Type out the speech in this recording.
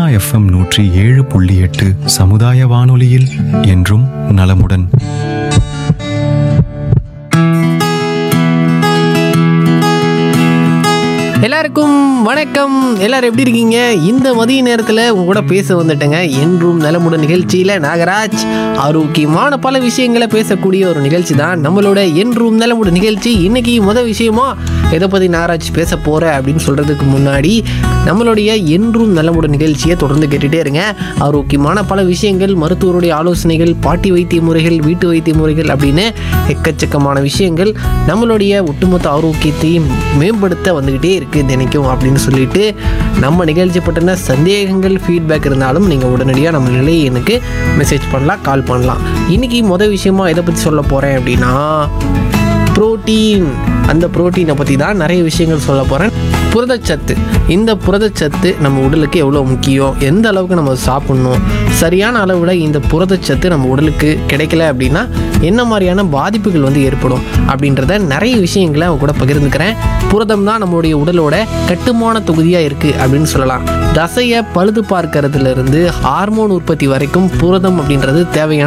FM நூற்றி ஏழு புள்ளி எட்டு சமுதாய வானொலியில் என்றும் நலமுடன் எல்லாருக்கும் வணக்கம் எல்லாரும் எப்படி இருக்கீங்க இந்த மதிய நேரத்தில் உங்க கூட பேச வந்துட்டேங்க என்றும் நலமுடன் நிகழ்ச்சியில் நாகராஜ் ஆரோக்கியமான பல விஷயங்களை பேசக்கூடிய ஒரு நிகழ்ச்சி தான் நம்மளோட என்றும் நலமுடன் நிகழ்ச்சி இன்னைக்கு முத விஷயமா எதை பற்றி நாகராஜ் பேச போகிற அப்படின்னு சொல்கிறதுக்கு முன்னாடி நம்மளுடைய என்றும் நலமுடன் நிகழ்ச்சியை தொடர்ந்து கேட்டுகிட்டே இருங்க ஆரோக்கியமான பல விஷயங்கள் மருத்துவருடைய ஆலோசனைகள் பாட்டி வைத்திய முறைகள் வீட்டு வைத்திய முறைகள் அப்படின்னு எக்கச்சக்கமான விஷயங்கள் நம்மளுடைய ஒட்டுமொத்த ஆரோக்கியத்தையும் மேம்படுத்த வந்துக்கிட்டே இருக்குது தினைக்கும் அப்படின்னு சொல்லிட்டு நம்ம நிகழ்ச்சி பற்றின சந்தேகங்கள் ஃபீட்பேக் இருந்தாலும் நீங்கள் உடனடியாக நம்ம நிலையை எனக்கு மெசேஜ் பண்ணலாம் கால் பண்ணலாம் இன்றைக்கி மொதல் விஷயமா எதை பற்றி சொல்ல போகிறேன் அப்படின்னா புரோட்டீன் அந்த புரோட்டீனை பற்றி தான் நிறைய விஷயங்கள் சொல்ல போகிறேன் புரதச்சத்து இந்த புரதச்சத்து நம்ம உடலுக்கு எவ்வளோ முக்கியம் எந்த அளவுக்கு நம்ம சாப்பிட்ணும் சரியான அளவில் இந்த புரதச்சத்து நம்ம உடலுக்கு கிடைக்கல அப்படின்னா என்ன மாதிரியான பாதிப்புகள் வந்து ஏற்படும் அப்படின்றத நிறைய விஷயங்களை அவங்க கூட பகிர்ந்துக்கிறேன் புரதம் தான் நம்மளுடைய உடலோட கட்டுமான தொகுதியாக இருக்குது அப்படின்னு சொல்லலாம் தசையை பழுது பார்க்கறதுல இருந்து ஹார்மோன் உற்பத்தி வரைக்கும் புரதம் அப்படின்றது தேவையான